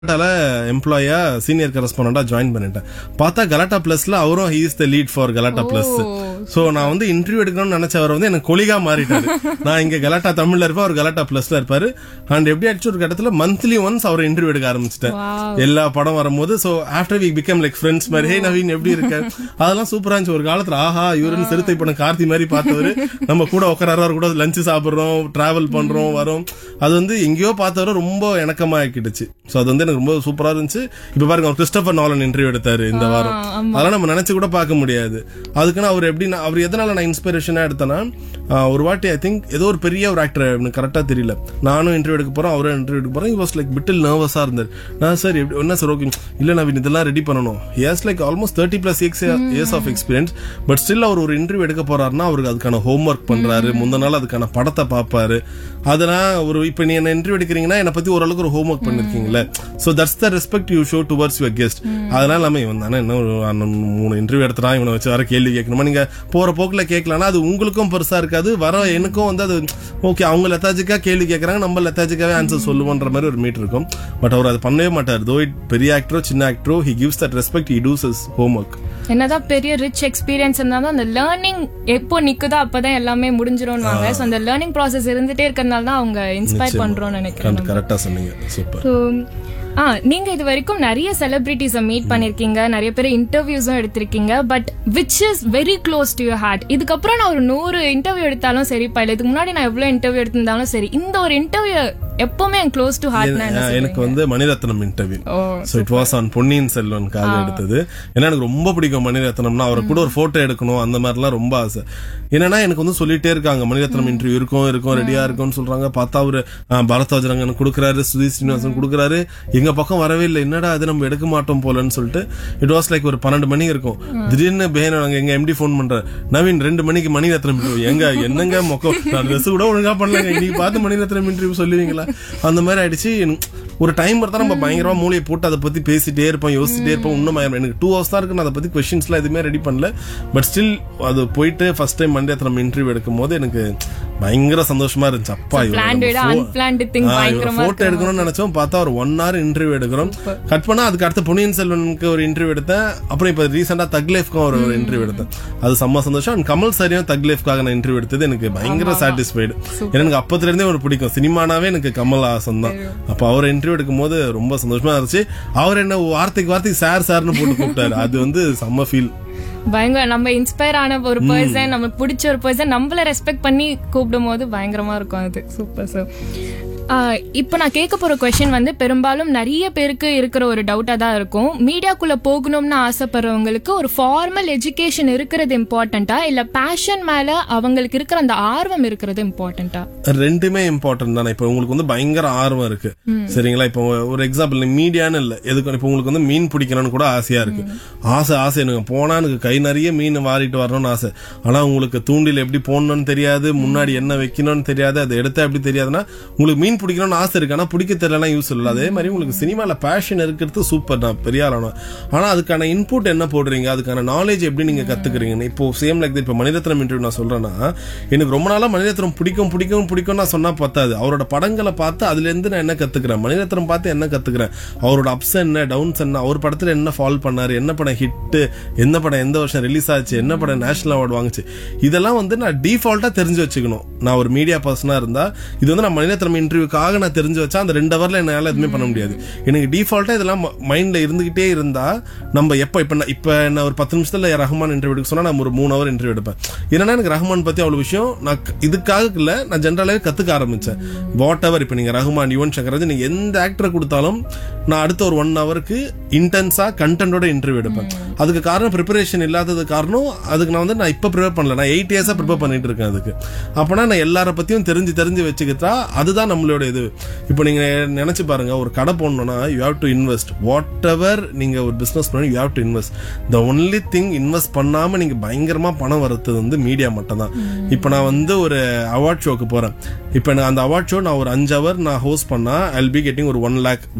கலாட்டால எம்ப்ளாயா senior கரஸ்பாண்டா join பண்ணிட்டேன் பார்த்தா கலாட்டா பிளஸ்ல அவரும் he is the lead for Galatta plus so நான் வந்து இன்டர்வியூ எடுக்கணும்னு நினைச்சவர் வந்து எனக்கு கொலிகா மாறிட்டாரு நான் இங்க கலாட்டா தமிழ்ல இருப்பேன் அவர் கலாட்டா பிளஸ்ல இருப்பாரு அண்ட் எப்படி அடிச்சு ஒரு கட்டத்துல மந்த்லி ஒன்ஸ் அவர் இன்டர்வியூ எடுக்க ஆரம்பிச்சிட்டேன் எல்லா படம் வரும்போது so after we become like friends மாதிரி ஹே நவீன் எப்படி இருக்க அதெல்லாம் சூப்பரா இருந்துச்சு ஒரு காலத்துல ஆஹா இவருன்னு சிறுத்தை படம் கார்த்தி மாதிரி பார்த்தவரு நம்ம கூட உட்கார கூட லஞ்ச் சாப்பிடுறோம் டிராவல் பண்றோம் வரோம் அது வந்து எங்கேயோ பார்த்தவரை ரொம்ப இணக்கமா ஆக்கிடுச்சு சோ அது வந்து எனக்கு ரொம்ப சூப்பரா இருந்துச்சு இப்ப பாருங்க அவர் கிறிஸ்டபர் நாலன் இன்டர்வியூ எடுத்தாரு இந்த வாரம் அதெல்லாம் நம்ம நினைச்சு கூட பார்க்க முடியாது அதுக்குன்னு அவர் எப்படி நான் அவர் எதனால நான் இன்ஸ்பிரேஷனா எடுத்தேன்னா ஆஹ், ஒரு வாட்டி ஐ திங்க் ஏதோ ஒரு பெரிய ஒரு ஆக்டர் எனக்கு கரெக்டா தெரியல நானும் இன்டர்வியூ எடுக்க போறோம் அவரும் இன்டர்வியூ எடுக்க போறோம் வாஸ் லைக் பிட்டில் நர்வஸா இருந்தார் நான் சார் எப்படி என்ன சார் ஓகே இல்ல நவீன் இதெல்லாம் ரெடி பண்ணணும் yes like almost thirty plus years years of experience but still அவர் ஒரு இன்டர்வியூ எடுக்க போறாருன்னா அவருக்கு அதுக்கான ஹோம்ஒர்க் பண்றாரு முந்த நாள் அதுக்கான படத்தை பார்ப்பாரு அதெல்லாம் ஒரு இப்ப நீ என்ன இன்டர்வியூ எடுக்கிறீங்கன்னா என்னை பத்தி ஓரளவுக்கு ஒரு ஹோம்ஒர்க் பண்ணிருக்கீங்களே so that's the respect you show towards your guest அதனால இல்லாம இவன் தானே இன்னும் ஒரு அண்ணன் மூணு இன்டர்வியூ எடுத்துறான் இவனை வச்சு வர கேள்வி கேட்கணுமா நீங்க போற போக்குல கேட்கலாம்னா அது உங்களுக்கும் பெருசா இருக்காது வர எனக்கும் வந்து அது ஓகே அவங்க லெத்தாஜிக்கா கேள்வி கேட்கறாங்க நம்ம லெத்தாஜிக்காவே ஆன்சர் சொல்லுவோன்ற மாதிரி ஒரு மீட் இருக்கும் பட் அவர் அதை பண்ணவே மாட்டார் தோ இட் பெரிய ஆக்டரோ சின்ன ஆக்டரோ he gives that respect he does his homework என்னதான் பெரிய ரிச் எக்ஸ்பீரியன்ஸ் இருந்தாலும் அந்த லேர்னிங் எப்போ நிக்குதோ அப்பதான் எல்லாமே முடிஞ்சிரும்வாங்க சோ அந்த லேர்னிங் ப்ராசஸ் இருந்துட்டே இருக்கறனால தான் அவங்க இன்ஸ்பயர் பண்றோம்னு நினைக்கிறேன் கரெக்டா சொன்னீங்க சூப்பர் So, ஆ நீங்க இது வரைக்கும் நிறைய செலிபிரிட்டிஸ மீட் பண்ணிருக்கீங்க நிறைய பேர் இன்டர்வியூஸும் எடுத்திருக்கீங்க but which is very close to your heart இதுக்கப்புறம் நான் ஒரு நூறு இன்டர்வியூ எடுத்தாலும் சரி இல்ல இதுக்கு முன்னாடி நான் எவ்வளவு இன்டர்வியூ எடுத்திருந்தாலும் சரி இந்த ஒரு இன்டர்வியூ எப்பவுமே என் க்ளோஸ் டு ஹார்ட்னா என்ன எனக்கு வந்து Mani Ratnam interview oh so it was on Ponniyin செல்வனுக்காக எடுத்தது ஏன்னா எனக்கு ரொம்ப பிடிக்கும் மணிரத்னம்னா அவரை கூட ஒரு போட்டோ எடுக்கணும் அந்த மாதிரிலாம் ரொம்ப ஆசை என்னன்னா எனக்கு வந்து சொல்லிட்டே இருக்காங்க மணிரத்னம் இன்டர்வியூ இருக்கும் இருக்கும் ரெடியா இருக்கும்னு சொல்றாங்க பார்த்தா அவரு ஆஹ், பரத்வாஜரங்கன் கொடுக்குறாரு சுதீ ஸ்ரீனிவாசன் கொடுக்குறாரு எங்க பக்கம் வரவே இல்லை என்னடா அது நம்ம எடுக்க மாட்டோம் போலன்னு சொல்லிட்டு இட் வாஸ் லைக் ஒரு பன்னெண்டு மணி இருக்கும் திடீர்னு பேன் நாங்க எங்க எம்டி ஃபோன் பண்றாரு நவீன் ரெண்டு மணிக்கு மணிரத்னம் இன்டர்வியூ எங்க என்னங்க மொக்கம் நான் ட்ரெஸ் கூட ஒழுங்கா பண்ணலங்க இன்னைக்கு பார்த்து மணிரத்னம் இன்டர்வியூ சொல்லுவீங்களா அந்த மாதிரி ஆயிடுச்சு எனக்கு ஒரு டைம் தான் நம்ம பயங்கரமா மூளையை போட்டு அதை பத்தி பேசிட்டே இருப்போம் யோசிச்சுட்டே இருப்போம் இன்னும் ஆயிரம். எனக்கு டூ ஹவர்ஸ் தான் இருக்கு நான் அதை பத்தி கொஸ்டின்ஸ்லாம் எதுவுமே ரெடி பண்ணல பட் ஸ்டில் அது போயிட்டு ஃபர்ஸ்ட் டைம் மண்டேத்துல நம்ம இன்டர்வியூ எடுக்கும் போது எனக்கு பயங்கர சந்தோஷமா இருந்துச்சு அப்பா பிளான்ட் விட அன்பிளான்ட் திங் பயங்கரமா போட்டோ எடுக்கணும்னு நினைச்சோம் பார்த்தா ஒரு ஒன் ஹவர் இன்டர்வியூ எடுக்கிறோம் கட் பண்ணா அதுக்கு அடுத்து பொன்னியின் செல்வனுக்கு ஒரு இன்டர்வியூ எடுத்தேன் அப்புறம் இப்ப ரீசெண்டா தக் லைஃப்க்கும் ஒரு இன்டர்வியூ எடுத்தேன் அது செம்ம சந்தோஷம் அண்ட் கமல் சரியும் தக் லைஃப்காக நான் இன்டர்வியூ எடுத்தது எனக்கு பயங்கர சாட்டிஸ்ஃபைடு எனக்கு அப்பத்துல இருந்தே ஒரு பிடிக்கும் சினிமானாவே எனக்கு கமல் ஆசம் தான் அப்ப அவர் இன்டர்வியூ எடுக்கும் போது ரொம்ப சந்தோஷமா இருந்துச்சு அவர் என்ன வார்த்தைக்கு வார்த்தைக்கு சார் சார்னு போட்டு கூப்பிட்டாரு அது வந்து செம்ம ஃபீல் பயங்கர நம்ம இன்ஸ்பயர் ஆன ஒரு பர்சன் நமக்கு பிடிச்ச ஒரு பர்சன் நம்மள ரெஸ்பெக்ட் பண்ணி கூப்பிடும் போது பயங்கரமா இருக்கும் அது சூப்பர் சார் இப்போ நான் கேட்க போற கொஸ்டின் வந்து பெரும்பாலும் நிறைய பேருக்கு இருக்கிற ஒரு டவுட்டா தான் இருக்கும் மீடியாக்குள்ள போகணும்னு ஆசைப்படுறவங்களுக்கு ஒரு ஃபார்மல் எஜுகேஷன் இருக்கிறது இம்பார்ட்டண்டா இல்ல பேஷன் மேல அவங்களுக்கு இருக்கிற அந்த ஆர்வம் இருக்கிறது இம்பார்ட்டண்டா ரெண்டுமே இம்பார்ட்டன்ட் தானே இப்போ உங்களுக்கு வந்து பயங்கர ஆர்வம் இருக்கு சரிங்களா இப்போ ஒரு எக்ஸாம்பிள் மீடியான்னு இல்ல எதுக்கு இப்போ உங்களுக்கு வந்து மீன் பிடிக்கணும்னு கூட ஆசையா இருக்கு ஆசை ஆசை எனக்கு போனா எனக்கு கை நிறைய மீன் வாரிட்டு வரணும்னு ஆசை ஆனா உங்களுக்கு தூண்டில் எப்படி போடணும்னு தெரியாது முன்னாடி என்ன வைக்கணும்னு தெரியாது அதை எடுத்தா எப்படி தெரியாதுன்னா உங்களுக்கு மீன் பிடிக்கணும்னு ஆசை இருக்கு ஆனா பிடிக்க தெரியலனா யூஸ் இல்லை அதே மாதிரி உங்களுக்கு சினிமால பேஷன் இருக்கிறது சூப்பர் நான் பெரிய ஆளானோம் ஆனா அதுக்கான இன்புட் என்ன போடுறீங்க அதுக்கான நாலேஜ் எப்படி நீங்க கத்துக்கிறீங்க இப்போ சேம் லைக் இப்போ மணிரத்னம் இன்டர்வியூ நான் சொல்றேன்னா எனக்கு ரொம்ப நாளா மணிரத்னம் பிடிக்கும் பிடிக்கும் பிடிக்கும் நான் சொன்னா பத்தாது அவரோட படங்களை பார்த்து அதுல இருந்து நான் என்ன கத்துக்கிறேன் மணிரத்னம் பார்த்து என்ன கத்துக்கிறேன் அவரோட அப்ஸ் என்ன டவுன்ஸ் என்ன அவர் படத்துல என்ன ஃபால் பண்ணாரு என்ன படம் ஹிட் எந்த படம் எந்த வருஷம் ரிலீஸ் ஆச்சு என்ன படம் நேஷனல் அவார்டு வாங்குச்சு இதெல்லாம் வந்து நான் டிஃபால்ட்டா தெரிஞ்சு வச்சுக்கணும் நான் ஒரு மீடியா பர்சனா இருந்தா இது வந்து நான் மணிரத்னம் இன்டர்வியூக்காக நான் தெரிஞ்சு வச்சா அந்த ரெண்டு ஹவர்ல என்னால எதுவுமே பண்ண முடியாது எனக்கு டிஃபால்ட்டா இதெல்லாம் மைண்ட்ல இருந்துகிட்டே இருந்தா நம்ம எப்ப இப்ப நான் இப்ப என்ன ஒரு பத்து நிமிஷத்துல ரஹ்மான் இன்டர்வியூ எடுக்க சொன்னா நான் ஒரு மூணு ஹவர் இன்டர்வியூ எடுப்பேன் என்னன்னா எனக்கு ரஹ்மான் பத்தி அவ்வளவு விஷயம் நான் க- இதுக்காக இல்ல நான் ஜென்ரலாவே கத்துக்க ஆரம்பிச்சேன் வாட் எவர் இப்ப நீங்க ரஹ்மான் யுவன் சங்கர் ராஜ் நீங்க எந்த ஆக்டரை கொடுத்தாலும் நான் அடுத்த ஒரு ஒன் ஹவருக்கு இன்டென்ஸா கண்டென்ட்டோட இன்டர்வியூ எடுப்பேன் அதுக்கு காரணம் ப்ரிப்பரேஷன் இல்லாதது காரணம் அதுக்கு நான் வந்து நான் இப்ப ப்ரிப்பேர் பண்ணல நான் எயிட் இயர்ஸா ப்ரிப்பேர் பண்ணிட்டு இருக்கேன் அதுக்கு அப்பனா நான் எல்லார பத்தியும் தெரிஞ்சு தெரிஞ்சு வச்சுக்கிட்டா அதுதான் நம்மளோட இது இப்போ நீங்க நினைச்சு பாருங்க ஒரு கடை போடணும்னா you have to invest whatever நீங்க ஒரு பிசினஸ் பண்ணி you have to invest the only thing invest பண்ணாம நீங்க பயங்கரமா பணம் வரது வந்து மீடியா மட்டும் தான் இப்போ நான் வந்து ஒரு அவார்ட் ஷோக்கு போறேன் இப்போ நான் அந்த அவார்ட் ஷோ நான் ஒரு அஞ்சு ஹவர் நான் ஹோஸ்ட் பண்ணா ஐல் பி கெட்டிங் ஒரு ஒன் லேக் வெறும் அஞ்சு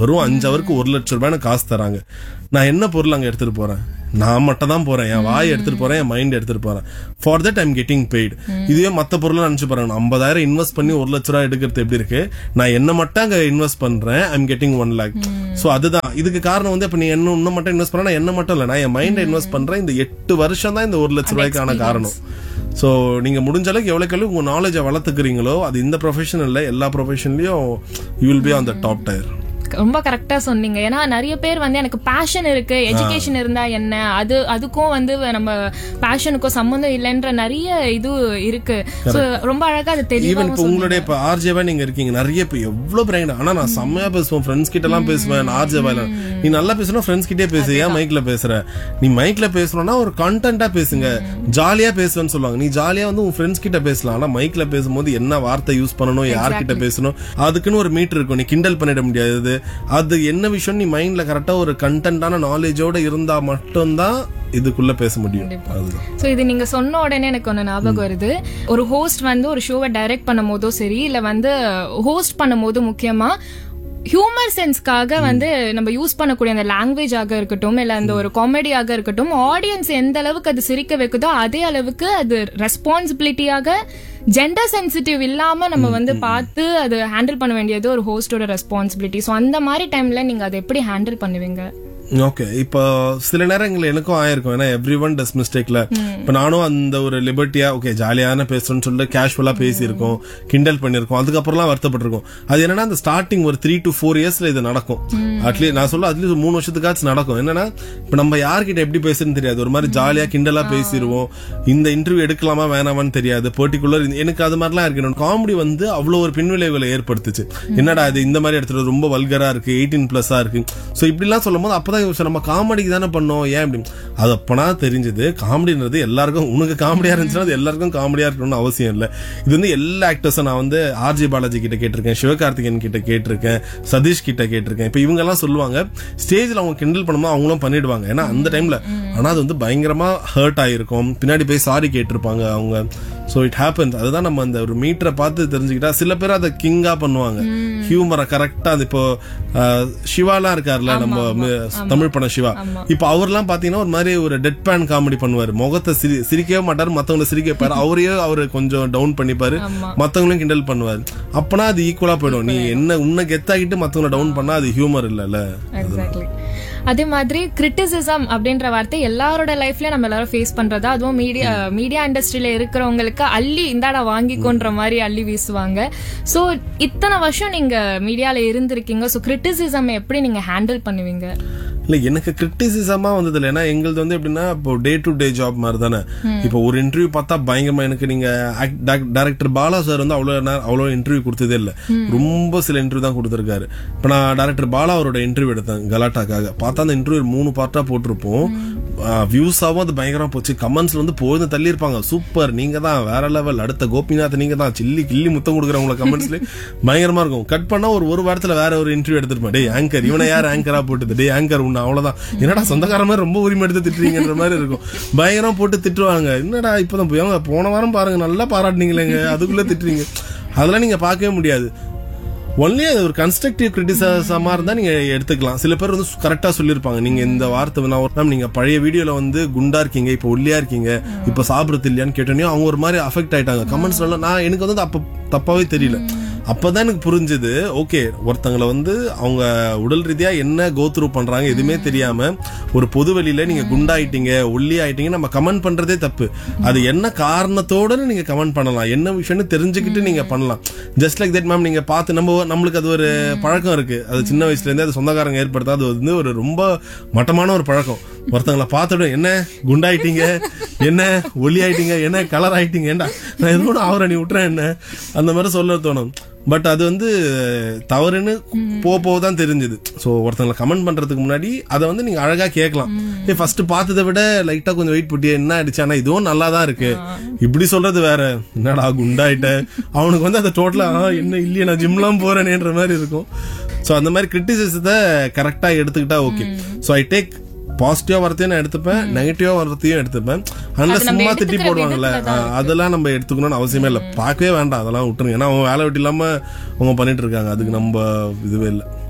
ஹவருக்கு ஒரு லட்சம் ரூபாய்னு காசு தராங்க நான் என்ன பொருள் அங்க எடுத்துட்டு போறேன் நான் மட்டும் தான் போறேன் என் வாய் எடுத்துட்டு போறேன் என் மைண்ட் எடுத்துட்டு போறேன் for that I'm getting paid இதுவே மத்த பொருள் நினைச்சு பாருங்க ஐம்பதாயிரம் இன்வெஸ்ட் பண்ணி ஒரு லட்ச ரூபாய் எடுக்கிறது எப்படி இருக்கு நான் என்ன மட்டும் அங்க இன்வெஸ்ட் பண்றேன் I'm getting one lakh so அதுதான் இதுக்கு காரணம் வந்து இப்ப நீ என்ன இன்னும் மட்டும் இன்வெஸ்ட் பண்ணா நான் என்ன மட்டும் இல்ல நான் என் மைண்டை இன்வெஸ்ட் பண்றேன் இந்த எட்டு வருஷம் தான் இந்த ஒரு லட்ச ரூபாய்க்கான காரணம் சோ நீங்க முடிஞ்ச அளவுக்கு எவ்வளவுக்கு எவ்வளவு உங்க நாலேஜை வளர்த்துக்கிறீங்களோ அது இந்த ப்ரொஃபஷன் இல்ல எல்லா ப்ரொஃபஷன்லயும் you will be on the top tier ரொம்ப கரெக்டா சொன்னீங்க ஏன்னா நிறைய பேர் வந்து எனக்கு பேஷன் இருக்கு எஜுகேஷன் இருந்தா என்ன அது அதுக்கும் வந்து நம்ம பேஷனுக்கும் சம்மந்தம் இல்லைன்ற நிறைய இது இருக்கு So, ரொம்ப அழகா அது தெளிவா ஈவன் இப்போ உங்களுடைய இப்ப ஆர்ஜேவா நீங்க இருக்கீங்க நிறைய இப்போ எவ்வளவு பிரைண்ட் ஆனா நான் செம்மையா பேசுவேன் ஃப்ரெண்ட்ஸ் கிட்ட எல்லாம் பேசுவேன் நான் ஆர்ஜேவா இல்ல நீ நல்லா பேசணும் ஃப்ரெண்ட்ஸ் கிட்டே பேசு ஏன் மைக்ல பேசுற நீ மைக்ல பேசணும்னா ஒரு கண்டென்ட்டா பேசுங்க ஜாலியா பேசுவேன்னு சொல்லுவாங்க நீ ஜாலியா வந்து உன் ஃப்ரெண்ட்ஸ் கிட்ட பேசலாம் ஆனா மைக்ல பேசும்போது என்ன வார்த்தை யூஸ் பண்ணணும் யார்கிட்ட பேசணும் அதுக்குன்னு ஒரு மீட்டர் இருக்கும் நீ கிண்டல் பண்ணிட முடியாது அது என்ன விஷயம் நீ மைண்ட்ல கரெக்டா ஒரு கண்டென்ட்டான நாலேஜோட இருந்தா மட்டும்தான் இதுக்குள்ள பேச முடியும் அதுதான் சோ இது நீங்க சொன்ன உடனே எனக்கு ஒண்ணு ஞாபகம் வருது ஒரு ஹோஸ்ட் வந்து ஒரு ஷோவை டைரக்ட் பண்ணும் போதோ சரி இல்ல வந்து ஹோஸ்ட் பண்ணும்போது முக்கியமா ஹியூமர் சென்ஸ்க்காக வந்து நம்ம யூஸ் பண்ணக்கூடிய அந்த லாங்குவேஜ் ஆக இருக்கட்டும் இல்ல அந்த ஒரு காமெடியாக இருக்கட்டும் ஆடியன்ஸ் எந்த அளவுக்கு அது சிரிக்க வைக்குதோ அதே அளவுக்கு அது ரெஸ்பான்சிபிலிட்டியாக ஜெண்டர் சென்சிட்டிவ் இல்லாம நம்ம வந்து பார்த்து அது ஹேண்டில் பண்ண வேண்டியது ஒரு ஹோஸ்டோட ரெஸ்பான்சிபிலிட்டி ஸோ அந்த மாதிரி டைம்ல நீங்க அதை எப்படி ஹேண்டில் பண்ணுவீங்க ஓகே இப்போ சில நேரங்கள் எனக்கும் ஆயிருக்கும் ஏன்னா எவ்ரி ஒன் டஸ் மிஸ்டேக்ல இப்ப நானும் அந்த ஒரு லிபர்ட்டியா ஓகே ஜாலியான பேசுறேன்னு சொல்லிட்டு கேஷுவலா பேசியிருக்கோம் கிண்டல் பண்ணிருக்கோம் அதுக்கப்புறம்லாம் வருத்தப்பட்டிருக்கோம் அது என்னன்னா அந்த ஸ்டார்டிங் ஒரு த்ரீ டு ஃபோர் இயர்ஸ்ல இது நடக்கும் அட்லீஸ்ட் நான் சொல்ல அட்லீஸ்ட் மூணு வருஷத்துக்காச்சும் நடக்கும் என்னன்னா இப்ப நம்ம யார்கிட்ட எப்படி பேசுறதுன்னு தெரியாது ஒரு மாதிரி ஜாலியா கிண்டலா பேசிடுவோம் இந்த இன்டர்வியூ எடுக்கலாமா வேணாமான்னு தெரியாது பர்டிகுலர் எனக்கு அது மாதிரிலாம் இருக்கு காமெடி வந்து அவ்வளவு ஒரு பின்விளைவுகளை ஏற்படுத்துச்சு என்னடா இது இந்த மாதிரி இடத்துல ரொம்ப வல்கரா இருக்கு எயிட்டீன் பிளஸ்ஸா இருக்கு சோ இப்படிலாம் சொல்லும் போது அப்பதான் யோசிச்சேன், நம்ம காமெடிக்கு தானே பண்ணோம் ஏன் அப்படி அது அப்பனா தெரிஞ்சது காமெடின்றது எல்லாருக்கும் உனக்கு காமெடியா இருந்துச்சுன்னா அது எல்லாருக்கும் காமெடியா இருக்கணும்னு அவசியம் இல்ல இது வந்து எல்லா ஆக்டர்ஸும் நான் வந்து ஆர்ஜி பாலாஜி கிட்ட கேட்டிருக்கேன் சிவகார்த்திகேயன் கிட்ட கேட்டிருக்கேன் சதீஷ் கிட்ட கேட்டிருக்கேன் இப்ப இவங்க எல்லாம் சொல்லுவாங்க ஸ்டேஜ்ல அவங்க கிண்டல் பண்ணும்போது அவங்களும் பண்ணிடுவாங்க ஏன்னா அந்த டைம்ல ஆனா அது வந்து பயங்கரமா ஹர்ட் ஆயிருக்கும் பின்னாடி போய் சாரி கேட்டிருப்பாங்க அவங்க சோ இட் ஹேப்பன்ஸ் அதுதான் நம்ம அந்த ஒரு மீட்டரை பார்த்து தெரிஞ்சுக்கிட்டா சில பேர் அதை கிங்கா பண்ணுவாங்க ஹியூமரை கரெக்டா அது இப்போ அஹ், சிவாலாம் இருக்கார்ல நம்ம மி- தமிழ் படம் சிவா இப்போ அவர்லாம் பாத்தீங்கன்னா ஒரு மாதிரி ஒரு டெட் பேன் காமெடி பண்ணுவாரு முகத்தை சிரி சிரிக்கவே மாட்டாரு மத்தவங்களை சிரிக்க வைப்பாரு அவரையே அவரு கொஞ்சம் டவுன் பண்ணிப்பாரு மத்தவங்களையும் கிண்டல் பண்ணுவாரு அப்பனா அது ஈக்குவலா போயிடும் நீ என்ன உன்னை கெத்தாக்கிட்டு மத்தவங்களை டவுன் பண்ணா அது ஹியூமர் இல்லல்ல எக்ஸாக்ட்லி அதே மாதிரி கிரிட்டிசிசம் அப்படின்ற வார்த்தை எல்லாரோட லைஃப்லயும் நம்ம எல்லாரும் ஃபேஸ் பண்றதா அதுவும் மீடியா மீடியா இண்டஸ்ட்ரியில இருக்கிறவங்களுக்கு அள்ளி இந்தாடா வாங்கிக்கோன்ற மாதிரி அள்ளி வீசுவாங்க சோ இத்தனை வருஷம் நீங்க மீடியால இருந்திருக்கீங்க சோ கிரிட்டிசிசம் எப்படி நீங்க ஹேண்டில் பண்ணுவீங்க இல்ல எனக்கு கிரிட்டிசிசமா வந்தது இல்ல ஏன்னா எங்களுது வந்து எப்படின்னா இப்போ டே டு டே ஜாப் மாதிரி தானே இப்போ ஒரு இன்டர்வியூ பார்த்தா பயங்கரமா எனக்கு நீங்க டைரக்டர் பாலா சார் வந்து அவ்வளவு நேரம் அவ்வளவு இன்டர்வியூ கொடுத்ததே இல்ல ரொம்ப சில இன்டர்வியூ தான் கொடுத்திருக்காரு இப்ப நான் டைரக்டர் பாலா அவரோட இன்டர்வியூ எடுத்தேன் கலாட்டாக்காக பார்த்தா அந்த இன்டர்வியூ மூணு பார்ட்டா போட்டிருப்போம் வியூஸாவும் அது பயங்கரமா போச்சு கமெண்ட்ஸ்ல வந்து போய் தள்ளி இருப்பாங்க சூப்பர் நீங்க தான் வேற லெவல் அடுத்த கோபிநாத் நீங்க தான் சில்லி கில்லி முத்தம் கொடுக்குறவங்கள கமெண்ட்ஸ்ல பயங்கரமா இருக்கும் கட் பண்ணா ஒரு ஒரு வாரத்துல வேற ஒரு இன்டர்வியூ எடுத்துருப்பேன் டேய் ஆங்கர் இவனை யார் ஆங்கரா போட்டுது டேய் ஆங்கர் உன்ன அவ்வளவுதான் என்னடா சொந்தக்கார மாதிரி ரொம்ப உரிமை எடுத்து திட்டுறீங்கன்ற மாதிரி இருக்கும் பயங்கரமா போட்டு திட்டுவாங்க என்னடா இப்பதான் போய் அவங்க போன வாரம் பாருங்க நல்லா பாராட்டுனீங்களேங்க அதுக்குள்ள திட்டுறீங்க அதெல்லாம் நீங்க பார்க்கவே முடியாது ஒன்லி அது ஒரு கன்ஸ்ட்ரக்டிவ் கிரிட்டிசிசமா இருந்தா நீங்க எடுத்துக்கலாம் சில பேர் வந்து கரெக்டா சொல்லிருப்பாங்க நீங்க இந்த வார்த்தை நான் ஒரு time நீங்க பழைய வீடியோல வந்து குண்டா இருக்கீங்க இப்ப ஒல்லியா இருக்கீங்க இப்ப சாப்பிடுறது இல்லையான்னு கேட்டோன்னே அவங்க ஒரு மாதிரி அஃபெக்ட் ஆயிட்டாங்க கமெண்ட்ஸ் எல்லாம் நான் எனக்கு வந்து அப்ப தப்பாவே தெரியல அப்பதான் எனக்கு புரிஞ்சது ஓகே ஒருத்தங்களை வந்து அவங்க உடல் ரீதியா என்ன கோ த்ரூ பண்றாங்க எதுவுமே தெரியாம ஒரு பொது வெளியில நீங்க குண்டாயிட்டீங்க ஒல்லி ஆயிட்டீங்க நம்ம கமெண்ட் பண்றதே தப்பு அது என்ன காரணத்தோட நீங்க கமெண்ட் பண்ணலாம் என்ன விஷயம்னு தெரிஞ்சுக்கிட்டு நீங்க பண்ணலாம் ஜஸ்ட் லைக் தட் மேம் நீங்க பார்த்து நம்ம நம்மளுக்கு அது ஒரு பழக்கம் இருக்கு அது சின்ன வயசுல இருந்தே அது சொந்தக்காரங்க ஏற்படுத்தா அது வந்து ஒரு ரொம்ப மட்டமான ஒரு பழக்கம் ஒருத்தங்களை பார்த்துடும் என்ன குண்டாயிட்டீங்க என்ன ஒல்லி ஆயிட்டீங்க என்ன கலர் ஆயிட்டீங்க ஏன்டா நான் எதுவும் ஆவற நீ விட்டுறேன் என்ன அந்த மாதிரி சொல்ல தோணும் பட் அது வந்து தவறுன்னு போக போக தான் தெரிஞ்சது ஸோ ஒருத்தங்களை கமெண்ட் பண்றதுக்கு முன்னாடி அதை வந்து நீங்க அழகா கேட்கலாம் ஏ ஃபர்ஸ்ட் பார்த்ததை விட லைட்டா கொஞ்சம் வெயிட் போட்டியா என்ன ஆயிடுச்சு ஆனா இதுவும் நல்லா தான் இருக்கு இப்படி சொல்றது வேற என்னடா குண்டாயிட்ட அவனுக்கு வந்து அதை டோட்டலா என்ன இல்லையே நான் ஜிம்லாம் போறேனேன்ற மாதிரி இருக்கும் ஸோ அந்த மாதிரி கிரிட்டிசிசத்தை கரெக்டா எடுத்துக்கிட்டா ஓகே ஸோ ஐ டேக் பாசிட்டிவா வரத்தையும் நான் எடுத்துப்பேன் நெகட்டிவா வரத்தையும் எடுத்துப்பேன் அதனால அது நம்ம சும்மா திட்டி எடுத்துக்கிற போடுவாங்கல்ல விதத்துல ஆ, அதெல்லாம் நம்ம எடுத்துக்கணும்னு அவசியமே இல்லை பார்க்கவே வேண்டாம் அதெல்லாம் விட்டுருங்க ஏன்னா அவங்க வேலை வெட்டி இல்லாம அவங்க பண்ணிட்டு இருக்காங்க அதுக்கு நம்ம இதுவே இல்லை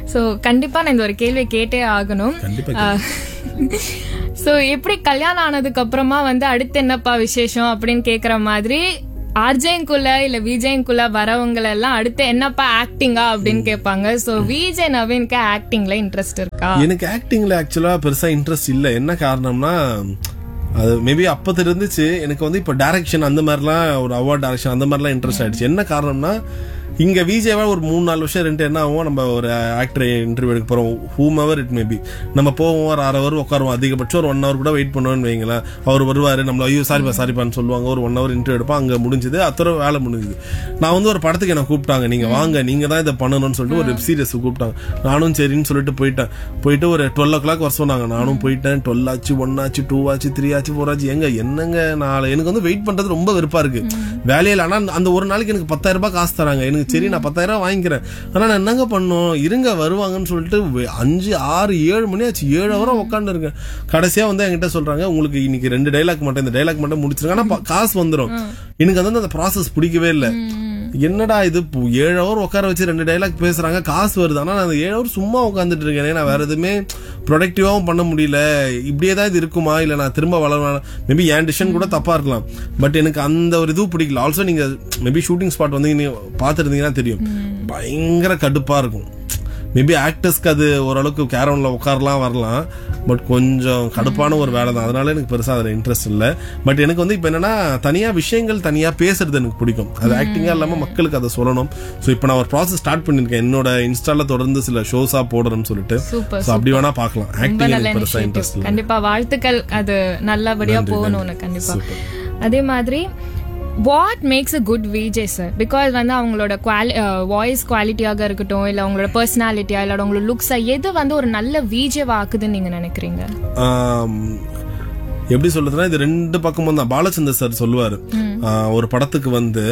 ஸோ கண்டிப்பா நான் இந்த ஒரு கேள்வியை கேட்டே ஆகணும் கண்டிப்பா ஸோ எப்படி கல்யாணம் ஆனதுக்கு அப்புறமா வந்து அடுத்து என்னப்பா விசேஷம் அப்படின்னு கேக்குற மாதிரி ஆர்ஜேங்குள்ள இல்ல விஜயங்குள்ள வரவங்க எல்லாம் அடுத்து என்னப்பா ஆக்டிங்கா அப்படின்னு கேட்பாங்க சோ விஜய் நவீனுக்கு ஆக்டிங்ல இன்ட்ரெஸ்ட் இருக்கா எனக்கு ஆக்டிங்ல ஆக்சுவலா பெருசா இன்ட்ரெஸ்ட் இல்ல என்ன காரணம்னா அது மேபி அப்பத்துல இருந்துச்சு எனக்கு வந்து இப்போ டைரக்ஷன் அந்த மாதிரிலாம் ஒரு அவார்ட் டைரக்ஷன் அந்த மாதிரிலாம் இன்ட்ரெஸ்ட் ஆயிடுச்சு என்ன காரணம்னா இங்க விஜேவா ஒரு மூணு நாலு வருஷம் ரெண்டு என்ன ஆகும் நம்ம ஒரு ஆக்டர் இன்டர்வியூ எடுக்க போறோம் ஹூம் எவர் இட் மேபி நம்ம போவோம் ஒரு அரை ஹவர் உட்காருவோம் அதிகபட்சம் ஒரு ஒன் ஹவர் கூட வெயிட் பண்ணுவோம்னு வைங்களேன் அவர் வருவாரு நம்மள ஐயோ சாரிப்பா சாரிப்பான்னு சொல்லுவாங்க ஒரு ஒன் ஹவர் இன்டர்வியூ எடுப்போம் அங்க முடிஞ்சது அத்தனை வேலை முடிஞ்சுது நான் வந்து ஒரு படத்துக்கு என்ன கூப்பிட்டாங்க நீங்க வாங்க நீங்க தான் இதை பண்ணணும்னு சொல்லிட்டு ஒரு வெப் சீரிஸ் கூப்பிட்டாங்க நானும் சரின்னு சொல்லிட்டு போயிட்டேன் போயிட்டு ஒரு டுவெல் ஓ கிளாக் வர சொன்னாங்க நானும் போயிட்டேன் டுவெல் ஆச்சு ஒன் ஆச்சு டூ ஆச்சு த்ரீ ஆச்சு ஃபோர் ஆச்சு எங்க என்னங்க நாளை எனக்கு வந்து வெயிட் பண்றது ரொம்ப வெறுப்பா இருக்கு வேலையில ஆனா அந்த ஒரு நாளைக்கு எனக்கு பத்தாயிரம் ரூபாய் காசு தராங்க எனக்கு சரி நான் பத்தாயிரம் ரூபாய் வாங்கிக்கிறேன் ஆனா நான் என்னங்க பண்ணோம் இருங்க வருவாங்கன்னு சொல்லிட்டு வெ- அஞ்சு ஆறு ஏழு மணி ஆச்சு ஏழு ஹவரம் உட்காந்து இருக்கேன் கடைசியா வந்து என்கிட்ட சொல்றாங்க உங்களுக்கு இன்னைக்கு ரெண்டு டைலாக் மட்டும் இந்த டைலாக் மட்டும் முடிச்சிருங்க ஆனா ப- காசு வந்துரும் எனக்கு வந்து அந்த ப்ராசஸ் பிடிக்கவே இல்லை என்னடா இது இப்போ ஏழு ஹவர் உட்கார வச்சு ரெண்டு டைலாக் பேசுறாங்க காசு வருது ஆனா நான் அந்த ஏழு ஹவர் சும்மா உட்காந்துட்டு இருக்கேன் நான் வேற எதுவுமே ப்ரொடக்டிவாவும் பண்ண முடியல இப்படியே தான் இது இருக்குமா இல்ல நான் திரும்ப வளரலாம் மேபி என் டிசிஷன் கூட தப்பா இருக்கலாம் பட் எனக்கு அந்த ஒரு இது பிடிக்கல ஆல்சோ நீங்க மேபி ஷூட்டிங் ஸ்பாட் வந்து நீங்க பாத்துருந்தீங்கன்னா தெரியும் பயங்கர கடுப்பா இருக்கும் மேபி ஆக்டர்ஸ்க்கு அது ஓரளவுக்கு கேரவன்ல உட்காரலாம் வரலாம் பட் கொஞ்சம் கடுப்பான ஒரு வேலை தான் அதனால எனக்கு பெருசா அதுல இன்ட்ரெஸ்ட் இல்ல பட் எனக்கு வந்து இப்போ என்னன்னா தனியா விஷயங்கள் தனியா பேசுறது எனக்கு பிடிக்கும் அது ஆக்டிங்கா இல்லாம மக்களுக்கு அதை சொல்லணும் ஸோ இப்போ நான் ஒரு ப்ராசஸ் ஸ்டார்ட் பண்ணிருக்கேன் என்னோட இன்ஸ்டால தொடர்ந்து சில ஷோஸா போடுறேன்னு சொல்லிட்டு சூப்பர் ஸோ அப்படி வேணா பார்க்கலாம் ரொம்ப ஆக்டிங் நல்ல எனக்கு பெருசா இன்ட்ரெஸ்ட் இனிஷியேட்டிவ் இல்லை கண்டிப்பா வாழ்த்துக்கள் அது நல்லபடியா போகணும்னு கண்டிப்பா அதே மாதிரி what makes a good VJ sir because வந்து அவங்களோட குவாலி வாய்ஸ் குவாலிட்டியாக இருக்கட்டும் இல்ல அவங்களோட பர்சனாலிட்டியா இல்ல அவங்களோட லுக்ஸா எது வந்து ஒரு நல்ல விஜே வாக்குதுன்னு நீங்க நினைக்கிறீங்க ஆம், எப்படி சொல்றதுன்னா இது ரெண்டு பக்கமும் தான் பாலச்சந்தர் சார் சொல்லுவாரு ஆ, ஒரு படத்துக்கு வந்து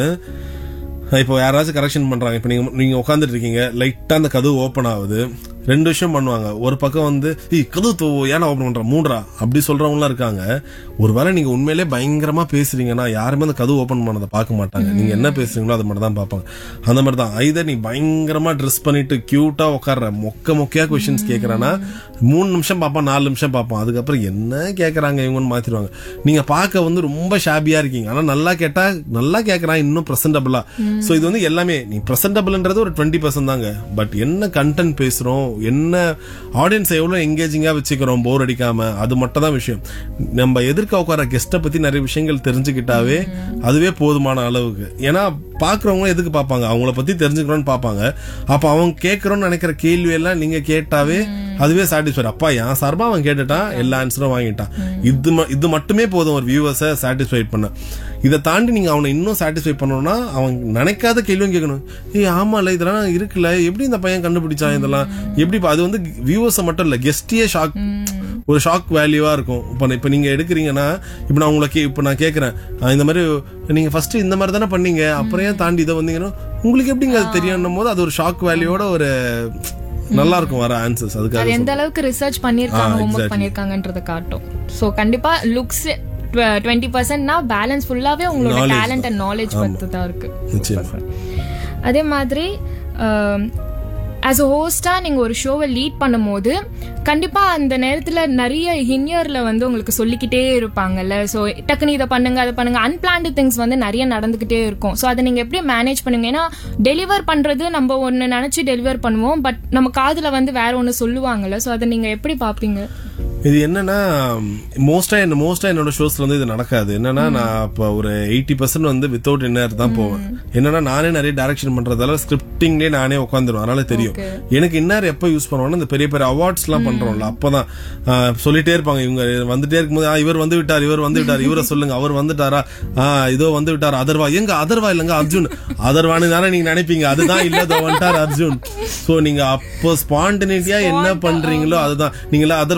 இப்போ யாராச்சும் கரெக்ஷன் பண்றாங்க இப்போ நீங்க நீங்க உட்காந்துட்டு இருக்கீங்க லைட்டா அந்த கதவு ஓப்பன் ஆகுது ரெண்டு விஷயம் பண்ணுவாங்க ஒரு பக்கம் வந்து "ஏய், கதவு தோ ஏன்னா ஓப்பன் பண்ற மூன்றா அப்படி சொல்றவங்களாம் இருக்காங்க ஒருவேளை நீங்க உண்மையிலே பயங்கரமா பேசுறீங்கன்னா யாருமே அந்த கதவு ஓப்பன் பண்ணதை பார்க்க மாட்டாங்க நீங்க என்ன பேசுறீங்களோ அதை மட்டும் தான் பார்ப்பாங்க அந்த மாதிரி தான் ஐதர் நீ பயங்கரமா ட்ரெஸ் பண்ணிட்டு கியூட்டா உட்கார்ற மொக்க மொக்கையா கொஸ்டின்ஸ் கேக்குறானா மூணு நிமிஷம் பார்ப்பான் நாலு நிமிஷம் பார்ப்பான் அதுக்கப்புறம் என்ன கேக்குறாங்க இவங்கன்னு மாத்திடுவாங்க நீங்க பார்க்க வந்து ரொம்ப ஷாபியா இருக்கீங்க ஆனா நல்லா கேட்டா நல்லா கேக்குறான் இன்னும் பிரசன்டபிளா சோ இது வந்து எல்லாமே நீ பிரசன்டபிள்ன்றது ஒரு டுவெண்ட்டி பர்சன்ட் தாங்க பட் என்ன கண்டென்ட் பேசுறோம் என்ன ஆடியன்ஸ் எவ்வளவு எங்கேஜிங்கா வச்சுக்கிறோம் போர் அடிக்காம அது மட்டும் தான் விஷயம் நம்ம எதிர்க்க உட்கார கெஸ்ட்டை பத்தி நிறைய விஷயங்கள் தெரிஞ்சுக்கிட்டாவே அதுவே போதுமான அளவுக்கு ஏன்னா பாக்குறவங்க எதுக்கு பார்ப்பாங்க அவங்கள பத்தி தெரிஞ்சுக்கணும்னு பார்ப்பாங்க அப்ப அவங்க கேட்கறோம்னு நினைக்கிற கேள்வி எல்லாம் நீங்க கேட்டாவே அதுவே சாட்டிஸ்ஃபைட் அப்பா என் சார்பா அவன் கேட்டுட்டான் எல்லா ஆன்சரும் வாங்கிட்டான் இது ம- இது மட்டுமே போதும் ஒரு வியூவர்ஸை சாட்டிஸ்ஃபைட் பண்ண இதை தாண்டி நீங்க அவனை இன்னும் சாட்டிஸ்ஃபை பண்ணணும்னா அவன் நினைக்காத கேள்வியும் கேட்கணும் ஏய் ஆமால இதெல்லாம் இருக்குல்ல எப்படி இந்த பையன் கண்டுபிடிச்சான் இதெல்லாம் எப்படி இப்ப அது வந்து வியூவர்ஸை மட்டும் இல்ல கெஸ்டியே ஷாக் ஒரு ஷாக் வேல்யூவா இருக்கும் இப்போ இப்போ நீங்க எடுக்கிறீங்கன்னா இப்போ நான் உங்களை கே இப்போ நான் கேட்குறேன் இந்த மாதிரி நீங்க ஃபர்ஸ்ட் இந்த மாதிரி தானே பண்ணீங்க அப்புறம் ஏன் தாண்டி இதை வந்தீங்கன்னா உங்களுக்கு எப்படிங்க அது தெரியும் போது அது ஒரு ஷாக் வேல்யூவோட ஒரு நல்லா இருக்கும் வர ஆன்சர்ஸ் அதுக்காக அது எந்த அளவுக்கு ரிசர்ச் பண்ணிருக்காங்க ஆ, ஹோம்ஒர்க் exactly. பண்ணிருக்காங்கன்றத காட்டும் சோ கண்டிப்பா லுக்ஸ் டுவெண்ட்டி பர்சன்ட்னா பேலன்ஸ் ஃபுல்லாவே உங்களோட Knowledge டேலண்ட் அண்ட் நாலேஜ் பத்தி தான் இருக்கு நிச்சயமா அதே மாதிரி ஆஸ் அ ஹோஸ்டா நீங்க ஒரு ஷோவை லீட் பண்ணும்போது கண்டிப்பா அந்த நேரத்துல நிறைய ஹின்யர்ல வந்து உங்களுக்கு சொல்லிக்கிட்டே இருப்பாங்கல்ல சோ டக்குனு இதை பண்ணுங்க அதை பண்ணுங்க அன்பிளான்டு திங்ஸ் வந்து நிறைய நடந்துகிட்டே இருக்கும் சோ அதை நீங்க எப்படி மேனேஜ் பண்ணுங்க ஏன்னா டெலிவர் பண்றது நம்ம ஒன்னு நினைச்சு டெலிவர் பண்ணுவோம் பட் நம்ம காதுல வந்து வேற ஒன்னு சொல்லுவாங்கல்ல சோ அதை நீங்க எப்படி பாப்பீங்க இது என்னன்னா மோஸ்டா என்ன மோஸ்டா என்னோட ஷோஸ்ல வந்து இது நடக்காது என்னன்னா நான் இப்போ ஒரு எயிட்டி பர்சன்ட் வந்து வித்தவுட் இன்னர் தான் போவேன் என்னன்னா நானே நிறைய டைரக்ஷன் பண்றதால ஸ்கிரிப்டிங்லேயே நானே உட்காந்துருவேன் அதனால தெரியும் எனக்கு இன்னர் எப்ப யூஸ் பண்ணுவேன்னா இந்த பெரிய பெரிய அவார்ட்ஸ் எல்லாம் பண்றோம்ல அப்பதான் ஆ, சொல்லிட்டே இருப்பாங்க இவங்க வந்துட்டே இருக்கும்போது "ஆ, இவர் வந்து விட்டார் இவர் வந்து விட்டார் இவரை சொல்லுங்க அவர் வந்துட்டாரா ஆ இதோ வந்து விட்டார் அதர்வா எங்க அதர்வா இல்லங்க அர்ஜுன் அதர்வான்னு தானே நீங்க நினைப்பீங்க அதுதான் இல்ல இதோ வந்துட்டார் அர்ஜுன் சோ நீங்க அப்போ ஸ்பான்டனிட்டியா என்ன பண்றீங்களோ அதுதான் நீங்களா அதர் எங்க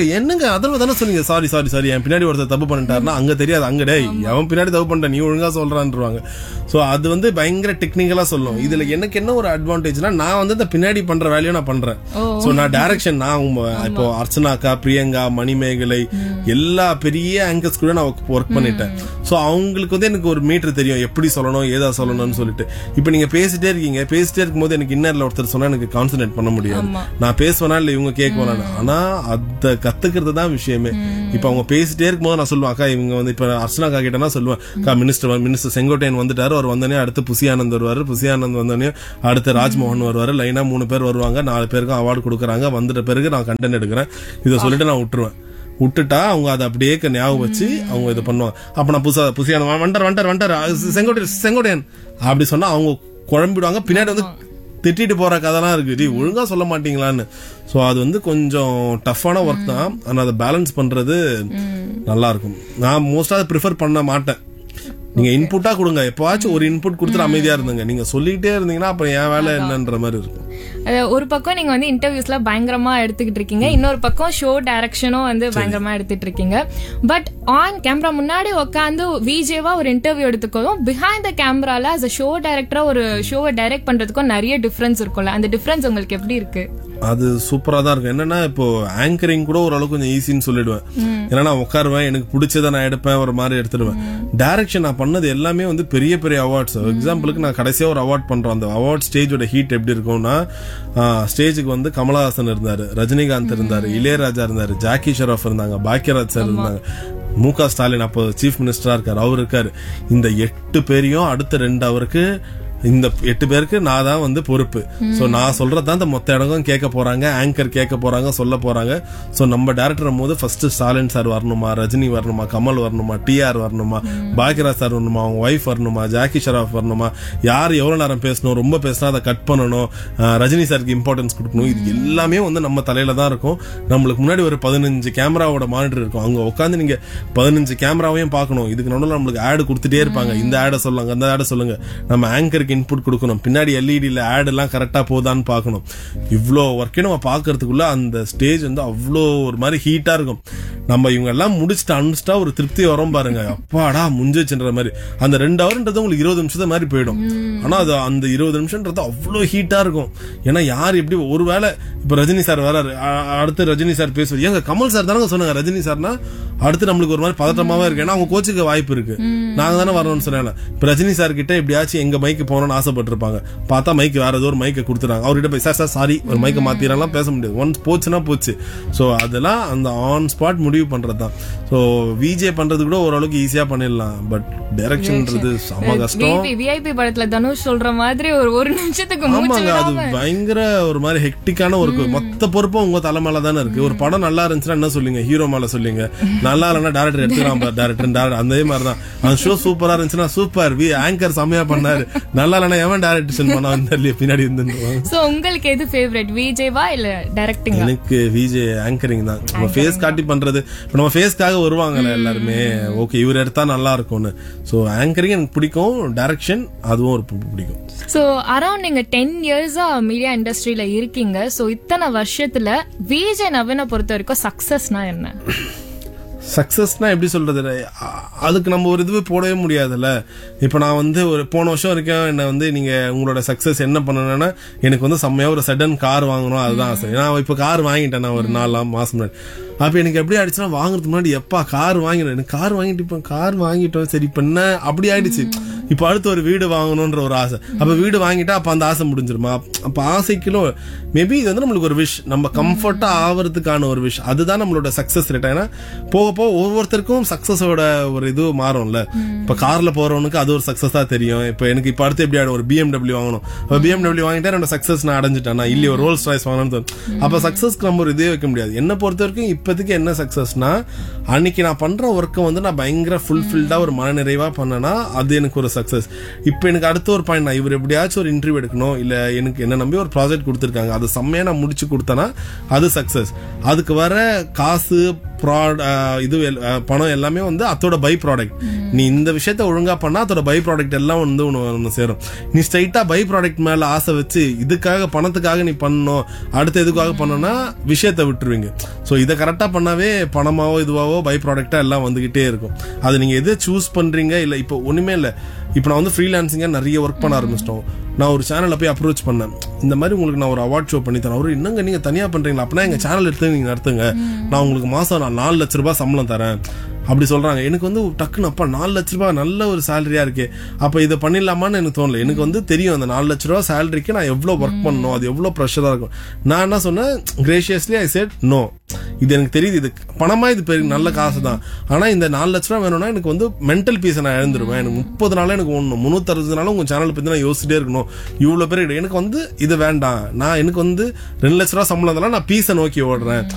என்னங்க அதில் தானே சொன்னீங்க சாரி சாரி சாரி என் பின்னாடி ஒருத்தர் தப்பு பண்ணிட்டாருன்னா அங்க தெரியாது அங்க டேய் அவன் பின்னாடி தப்பு பண்ணிட்ட நீ ஒழுங்கா சொல்றான்ருவாங்க சோ அது வந்து பயங்கர டெக்னிக்கலா சொல்லும் இதுல எனக்கு என்ன ஒரு அட்வான்டேஜ்னா நான் வந்து இந்த பின்னாடி பண்ற வேலையை நான் பண்றேன் சோ நான் டைரக்ஷன் நான் உங்க- இப்போ அர்ச்சனாக்கா பிரியங்கா மணிமேகலை எல்லா பெரிய ஆங்கர்ஸ் கூட நான் ஒர்க் பண்ணிட்டேன் சோ அவங்களுக்கு வந்து எனக்கு ஒரு மீட்டர் தெரியும் எப்படி சொல்லணும் ஏதா சொல்லணும்னு சொல்லிட்டு இப்போ நீங்க பேசிட்டே இருக்கீங்க பேசிட்டே இருக்கும்போது எனக்கு இன்னர்ல ஒருத்தர் சொன்னா எனக்கு கான்சென்ட்ரேட் பண்ண முடியாது ஆமா. நான் பேசுவேனா இல்ல இவங்க கேட்குவானா ஆனா அத கத்துக்கிறது தான் விஷயமே இப்ப அவங்க பேசிட்டே இருக்கும்போது நான் சொல்லுவேன் அக்கா இவங்க வந்து இப்ப அர்ச்சனா அக்கா கிட்டனா சொல்லுவேன் அக்கா மினிஸ்டர் மினிஸ்டர் செங்கோட்டையன் வந்துட்டாரு அவர் வந்தோடனே அடுத்து புசி ஆனந்த் வருவாரு புசி ஆனந்த் வந்தோடனே அடுத்து ராஜ்மோகன் வருவாரு லைனா மூணு பேர் வருவாங்க நாலு பேருக்கும் அவார்டு கொடுக்குறாங்க வந்துட்ட பிறகு நான் கண்டென்ட் எடுக்கிறேன் இதை சொல்லிட்டு நான் விட்டுருவேன் விட்டுட்டா அவங்க அதை அப்படியே க- ஞாபகம் வச்சு அவங்க இது பண்ணுவாங்க அப்ப நான் புதுசா புசியான wonder wonder wonder Sengottaiyan Sengottaiyan அப்படி சொன்னா அவங்க குழம்பிடுவாங்க பின்னாடி வந்து திட்டிட்டு போற கதைலாம் இருக்கு டி ஒழுங்கா சொல்ல மாட்டீங்களான்னு சோ அது வந்து கொஞ்சம் டஃப்பான ஒர்க் தான் ஆனா அதை பேலன்ஸ் பண்றது நல்லா இருக்கும் நான் மோஸ்டா அதை ப்ரிஃபர் பண்ண மாட்டேன் நீங்க இன்புட்டா கொடுங்க எப்பவாச்சும் ஒரு இன்புட் கொடுத்துட்டு அமைதியா இருந்துங்க நீங்க சொல்லிட்டே இருந்தீங்கன்னா அப்புறம் என் வேலை என்னன்ற மாதிரி இருக்கும் அது ஒரு பக்கம் நீங்க வந்து இன்டர்வியூஸ்ல பயங்கரமா எடுத்துக்கிட்டு இருக்கீங்க இன்னொரு பக்கம் ஷோ டைரக்ஷனும் வந்து பயங்கரமா எடுத்துட்டு இருக்கீங்க பட் ஆன் கேமரா முன்னாடி உட்காந்து விஜேவா ஒரு இன்டர்வியூ எடுத்துக்கோதும் பிஹைண்ட் த கேமரால as a ஷோ டைரக்டரா ஒரு ஷோவை டைரக்ட் பண்றதுக்கும் நிறைய டிஃபரன்ஸ் இருக்கும்ல அந்த டிஃபரன்ஸ் உங்களுக்கு எப்படி இருக்கு அது சூப்பரா தான் இருக்கும் என்னன்னா இப்போ ஆங்கரிங் கூட ஓரளவுக்கு கொஞ்சம் ஈஸின்னு சொல்லிடுவேன் ஏன்னா நான் உட்காருவேன் எனக்கு பிடிச்சதை நான் எடுப்பேன் ஒரு மாதிரி எடுத்துடுவேன் டைரக்ஷன் நான் பண்ணது எல்லாமே வந்து பெரிய பெரிய அவார்ட்ஸ் எக்ஸாம்பிளுக்கு நான் கடைசியா ஒரு அவார்ட் பண்றோம் அந்த அவார்ட் ஸ்டேஜோட ஹீட் எப்படி இருக்கும்னா ஸ்டேஜுக்கு வந்து கமலஹாசன் இருந்தாரு ரஜினிகாந்த் இருந்தாரு இளையராஜா இருந்தாரு ஜாக்கி ஷெராஃப் இருந்தாங்க பாக்யராஜ் சார் இருந்தாங்க மு க ஸ்டாலின் அப்போ சீஃப் மினிஸ்டரா இருக்காரு அவர் இருக்காரு இந்த எட்டு பேரையும் அடுத்த ரெண்டு அவருக்கு இந்த எட்டு பேருக்கு நான் தான் வந்து பொறுப்பு சோ நான் சொல்றதுதான் இந்த மொத்த இடங்களும் கேட்க போறாங்க ஆங்கர் கேட்க போறாங்க சொல்ல போறாங்க சோ நம்ம டேரக்டர் போது ஃபர்ஸ்ட் ஸ்டாலின் சார் வரணுமா ரஜினி வரணுமா கமல் வரணுமா டிஆர் வரணுமா பாக்யராஜ் சார் வரணுமா அவங்க ஒய்ஃப் வரணுமா ஜாக்கி ஷராஃப் வரணுமா யார் எவ்வளவு நேரம் பேசணும் ரொம்ப பேசினா அதை கட் பண்ணணும் அஹ் ரஜினி சாருக்கு இம்பார்ட்டன்ஸ் கொடுக்கணும் இது எல்லாமே வந்து நம்ம தலையில தான் இருக்கும் நம்மளுக்கு முன்னாடி ஒரு பதினஞ்சு கேமராவோட மானிட்டர் இருக்கும் அங்க உட்காந்து நீங்க பதினஞ்சு கேமராவையும் பார்க்கணும் இதுக்கு நடுவில் நம்மளுக்கு ஆடு கொடுத்துட்டே இருப்பாங்க இந்த ஆடை சொல்லுங்க அந்த ஆடை சொல்லுங்க நம்ம ஆங்கருக்கு இன்புட் கொடுக்கணும் பின்னாடி எல்இடியில் ஆட் எல்லாம் கரெக்டா போதான்னு பார்க்கணும் இவ்வளோ ஒர்க்கையும் நம்ம பார்க்கறதுக்குள்ள அந்த ஸ்டேஜ் வந்து அவ்வளோ ஒரு மாதிரி ஹீட்டா இருக்கும் நம்ம இவங்க எல்லாம் முடிச்சுட்டு அனுப்பிச்சிட்டா ஒரு திருப்தி வரும் பாருங்க அப்பாடா முடிஞ்சிச்சுன்ற மாதிரி அந்த ரெண்டு ஹவர்ன்றது உங்களுக்கு இருபது நிமிஷம் மாதிரி போயிடும் ஆனா அது அந்த இருபது நிமிஷம்ன்றது அவ்வளோ ஹீட்டா இருக்கும் ஏன்னா யார் எப்படி ஒருவேளை இப்ப ரஜினி சார் வராரு அ- அடுத்து ரஜினி சார் பேசுவார் ஏங்க கமல் சார் தானே சொன்னாங்க ரஜினி சார்னா அடுத்து நம்மளுக்கு ஒரு மாதிரி பதட்டமாவே இருக்கு ஏன்னா அவங்க கோச்சுக்க வாய்ப்பு இருக்கு நாங்க தானே வரணும்னு சொன்னாங்க இப்ப ரஜினி சார் கிட்ட எப்படியாச்சும் எங்க மைக்கு போகணும்னு ஆசைப்பட்டிருப்பாங்க பார்த்தா மைக் வேற ஏதோ ஒரு மைக்கை கொடுத்துறாங்க அவர்கிட்ட போய் சார் சார் சாரி ஒரு மைக்கை மாத்திரலாம் பேச முடியாது ஒன்ஸ் போச்சுன்னா போச்சு சோ அதெல்லாம் அந்த ஆன் ஸ்பாட் முடிவு பண்றதுதான் சோ விஜே பண்றது கூட ஓரளவுக்கு ஈஸியா பண்ணிடலாம் பட் டைரக்ஷன்ன்றது செம கஷ்டம் விஐபி படத்துல தனுஷ் சொல்ற மாதிரி ஒரு ஒரு நிமிஷத்துக்கு மூச்சு ஆமாங்க அது விடாம பயங்கர ஒரு மாதிரி ஹெக்டிக்கான ஒரு மொத்த பொறுப்பும் உங்க தலைமையில தானே இருக்கு ஒரு படம் நல்லா இருந்துச்சுன்னா என்ன சொல்லுங்க ஹீரோ மேல சொல்லுங்க நல்லா இல்லைன்னா டேரக்டர் எடுத்துக்கலாம் பாரு டேரக்டர் டேரக்டர் அதே மாதிரி தான் அந்த ஷோ சூப்பரா இருந்துச்சுன்னா சூப்பர் வி ஆங்கர் செம்மையா பண்ணாரு நல்லா இல்லைன்னா எவன் டேரக்டேஷன் பண்ணா வந்து பின்னாடி இருந்துருவாங்க சோ உங்களுக்கு எது ஃபேவரட் விஜேவா இல்ல டைரக்டிங்கா எனக்கு விஜே ஆங்கரிங் தான் நம்ம ஃபேஸ் காட்டி பண்றது இப்ப நம்ம ஃபேஸ்க்காக வருவாங்கல்ல எல்லாருமே ஓகே இவர் எடுத்தா நல்லா இருக்கும்னு சோ ஆங்கரிங் எனக்கு பிடிக்கும் டைரக்ஷன் அதுவும் ஒரு பு- பிடிக்கும் சோ அரௌண்ட் நீங்க டென் இயர்ஸா மீடியா இண்டஸ்ட்ரியில இருக்கீங்க சோ இத்தனை வருஷத்துல விஜய் நவீனை பொறுத்த வரைக்கும் சக்சஸ்னா என்ன சக்சஸ்னா எப்படி சொல்றது அ- அதுக்கு நம்ம ஒரு இதுவே போடவே முடியாதுல்ல இப்போ நான் வந்து ஒரு போன வருஷம் வரைக்கும் என்ன வந்து நீங்க உங்களோட சக்சஸ் என்ன பண்ணணும்னா எனக்கு வந்து செம்மையா ஒரு சடன் கார் வாங்கணும் அதுதான் ஆசை நான் இப்போ கார் வாங்கிட்டேன் நான் ஒரு நாலு மாசம் முன்னாடி அப்ப எனக்கு எப்படி ஆயிடுச்சுன்னா வாங்குறதுக்கு முன்னாடி எப்பா கார் வாங்கினேன் எனக்கு கார் வாங்கிட்டு இப்போ கார் வாங்கிட்டோம் சரி இப்ப என்ன அப்படி ஆயிடுச்சு இப்போ அடுத்து ஒரு வீடு வாங்கணும்ன்ற ஒரு ஆசை அப்ப வீடு வாங்கிட்டா அப்ப அந்த ஆசை முடிஞ்சிருமா அப்ப ஆசைக்கிலும் மேபி இது வந்து நம்மளுக்கு ஒரு விஷ் நம்ம கம்ஃபர்ட்டா ஆவறதுக்கான ஒரு விஷ் அதுதான் நம்மளோட சக்சஸ் ரேட் ஏன்னா போக போக ஒவ்வொருத்தருக்கும் சக்சஸோட ஒரு இது மாறும்ல இப்ப கார்ல போறவனுக்கு அது ஒரு சக்சஸா தெரியும் இப்ப எனக்கு இப்ப அடுத்து எப்படி ஆயிடும் ஒரு பிஎம்டபிள்யூ வாங்கணும் அப்ப பிஎம்டபிள்யூ வாங்கிட்டா என்னோட சக்சஸ் நான் அடைஞ்சிட்டேன் நான் இல்லையே ஒரு ரோல்ஸ் ராய்ஸ் வாங்கணும்னு தோணும் அப்ப சக்சஸ்க்கு நம்ம ஒரு இதே வைக்க முடியாது என்ன பொறுத்த வரைக்கும் இப்போதைக்கு என்ன சக்சஸ்னா அன்னைக்கு நான் பண்ற ஒர்க்கை வந்து நான் பயங்கர ஃபுல்ஃபில்டா ஒரு மனநிறைவா பண்ணனா அது எனக்கு ஒரு சக்சஸ் இப்போ எனக்கு அடுத்த ஒரு பாயிண்ட் நான் இவர் எப்படியாச்சும் ஒரு இன்டர்வியூ எடுக்கணும் இல்ல எனக்கு என்ன நம்பி ஒரு ப்ராஜெக்ட் கொடுத்துருக்காங்க அது செம்மையா நான் முடிச்சு கொடுத்தேன்னா அது சக்சஸ் அதுக்கு வர காசு ப்ராட் இது எல்- அஹ், பணம் எல்லாமே வந்து அதோட பை ப்ராடக்ட் நீ இந்த விஷயத்த ஒழுங்கா பண்ணா அதோட பை ப்ராடக்ட் எல்லாம் வந்து உனக்கு வந்து சேரும் நீ ஸ்ட்ரைட்டா பை ப்ராடக்ட் மேல ஆசை வச்சு இதுக்காக பணத்துக்காக நீ பண்ணணும் அடுத்து எதுக்காக பண்ணனா விஷயத்த விட்டுருவீங்க ஸோ இதை கரெக்டா பண்ணாவே பணமாவோ இதுவாவோ பை ப்ராடக்டா எல்லாம் வந்துகிட்டே இருக்கும் அது நீங்க எதை சூஸ் பண்றீங்க இல்ல இப்போ ஒண்ணுமே இல்ல இப்போ நான் வந்து ஃப்ரீலான்சிங்கா நிறைய ஒர்க் பண்ண ஆரம்பிச்சிட்டோம் நான் ஒரு சேனல்ல போய் அப்ரோச் பண்ணேன் இந்த மாதிரி உங்களுக்கு நான் ஒரு அவார்ட் ஷோ பண்ணி தரேன் அவரு என்னங்க நீங்க தனியா பண்றீங்களா அப்படின்னா எங்க சேனல் எடுத்து நீங்க நடத்துங்க நான் உங்களுக்கு மாசம் நான் நாலு லட்ச ரூபாய் சம்பளம் தரேன் அப்படி சொல்றாங்க எனக்கு வந்து டக்குன்னு அப்பா நாலு லட்ச ரூபாய் நல்ல ஒரு சேலரியா இருக்கே அப்ப இதை பண்ணிடலாமான்னு எனக்கு தோணல எனக்கு வந்து தெரியும் அந்த நாலு லட்ச ரூபாய் சேலரிக்கு நான் எவ்வளவு ஒர்க் பண்ணணும் அது எவ்வளவு ப்ரெஷரா இருக்கும் நான் என்ன சொன்னேன் கிரேஷியஸ்லி ஐ செட் நோ இது எனக்கு தெரியுது இது பணமா இது பெரிய நல்ல காசு தான் ஆனா இந்த நாலு லட்ச ரூபா வேணும்னா எனக்கு வந்து மென்டல் பீஸை நான் இழந்துருவேன் எனக்கு முப்பது நாளா எனக்கு ஒண்ணு முன்னூத்தி அறுபது நாளும் உங்க சேனல் பத்தி நான் யோசிச்சுட்டே இருக்கணும் இவ்வளவு பேர் எனக்கு வந்து இது வேண்டாம் நான் எனக்கு வந்து ரெண்டு லட்ச ரூபா சம்பளம் இருந்தாலும் நான் பீஸை நோக்கி ஓடுறேன்